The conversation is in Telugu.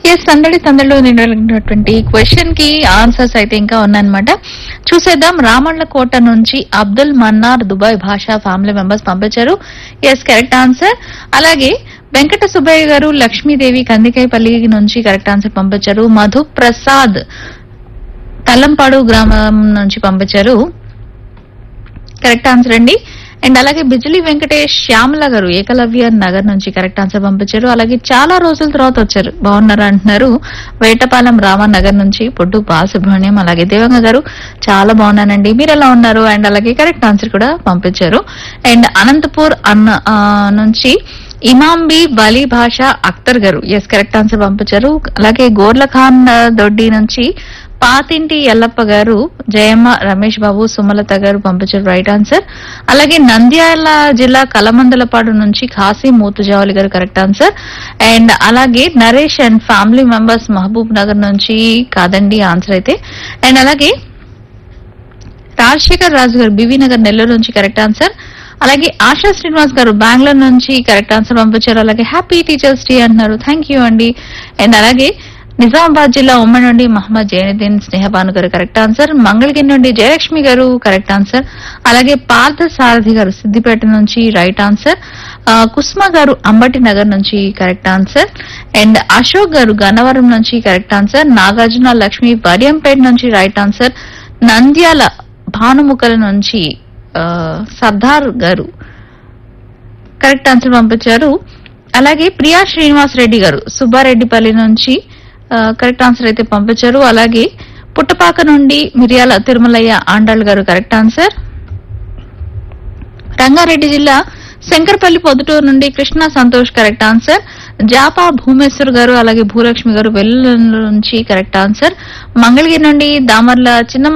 ఎస్ సందడి సందడిలో నిండినటువంటి క్వశ్చన్ కి ఆన్సర్స్ అయితే ఇంకా ఉన్నాయన్నమాట చూసేద్దాం రామళ్ళ కోట నుంచి Abdul Mannar Dubai Basha family members పంపించారు ఎస్ కరెక్ట్ ఆన్సర్ అలాగే వెంకట సుబ్బయ్య గారు లక్ష్మీదేవి కందికాయపల్లి నుంచి కరెక్ట్ ఆన్సర్ పంపించారు మధు ప్రసాద్ తల్లంపాడు గ్రామం నుంచి పంపించారు కరెక్ట్ ఆన్సర్ అండి అండ్ అలాగే బిజిలీ వెంకటేష్ శ్యామల గారు ఏకలవ్య నగర్ నుంచి కరెక్ట్ ఆన్సర్ పంపించారు అలాగే చాలా రోజుల తర్వాత వచ్చారు బాగున్నారు అంటున్నారు వేటపాలెం రామన్ నగర్ నుంచి పొట్టు బాలసుబ్రహ్మణ్యం అలాగే దేవంగ గారు చాలా బాగున్నానండి మీరు ఎలా ఉన్నారు అండ్ అలాగే కరెక్ట్ ఆన్సర్ కూడా పంపించారు అండ్ అనంతపూర్ అన్న ఆ, నుంచి ఇమాంబి బలి భాష అఖ్తర్ గారు ఎస్ కరెక్ట్ ఆన్సర్ పంపించారు అలాగే గోర్ల ఖాన్ ఆ, దొడ్డి నుంచి పాతింటి ఎల్లప్ప గారు జయమ్మ రమేష్ బాబు సుమలత గారు పంపించారు రైట్ ఆన్సర్ అలాగే నంద్యాల జిల్లా కలమందలపాడు నుంచి ఖాసీ మూతుజావలి గారు కరెక్ట్ ఆన్సర్ అండ్ అలాగే Naresh and family members Mahbub Nagar నుంచి కాదండి ఆన్సర్ అయితే అండ్ అలాగే రాజశేఖర్ రాజు గారు బివి నగర్ నెల్లూరు నుంచి కరెక్ట్ ఆన్సర్ అలాగే ఆశా శ్రీనివాస్ గారు బెంగళూరు నుంచి కరెక్ట్ ఆన్సర్ పంపించారు అలాగే హ్యాపీ టీచర్స్ డే అంటున్నారు థ్యాంక్ యూ అండి అండ్ అలాగే నిజామాబాద్ జిల్లా ఉమ్మడి నుండి మహమ్మద్ జైనుద్దీన్ స్నేహబాను గారు కరెక్ట్ ఆన్సర్ మంగళగిరి నుండి జయలక్ష్మి గారు కరెక్ట్ ఆన్సర్ అలాగే పార్థ సారథి గారు సిద్దిపేట నుంచి రైట్ ఆన్సర్ ఆ, కుస్మా గారు అంబటి నగర్ నుంచి కరెక్ట్ ఆన్సర్ అండ్ అశోక్ గారు గన్నవరం నుంచి కరెక్ట్ ఆన్సర్ నాగార్జున లక్ష్మి వడియంపేట నుంచి రైట్ ఆన్సర్ నంద్యాల భానుముఖల నుంచి ఆ, సర్దార్ గారు కరెక్ట్ ఆన్సర్ పంపించారు అలాగే ప్రియా శ్రీనివాస్ రెడ్డి గారు సుబ్బారెడ్డిపల్లి నుంచి ఆ, కరెక్ట్ ఆన్సర్ అయితే పంపించారు అలాగే పుట్టపాక నుండి మిరియాల తిరుమలయ్య ఆండాళ్ గారు కరెక్ట్ ఆన్సర్ రంగారెడ్డి జిల్లా శంకర్పల్లి పొద్దుటూరు నుండి కృష్ణ సంతోష్ కరెక్ట్ ఆన్సర్ జాపా భూమేశ్వర్ గారు అలాగే భూలక్ష్మి గారు వెల్లుల నుంచి కరెక్ట్ ఆన్సర్ మంగళగిరి నుండి దామర్ల చిన్న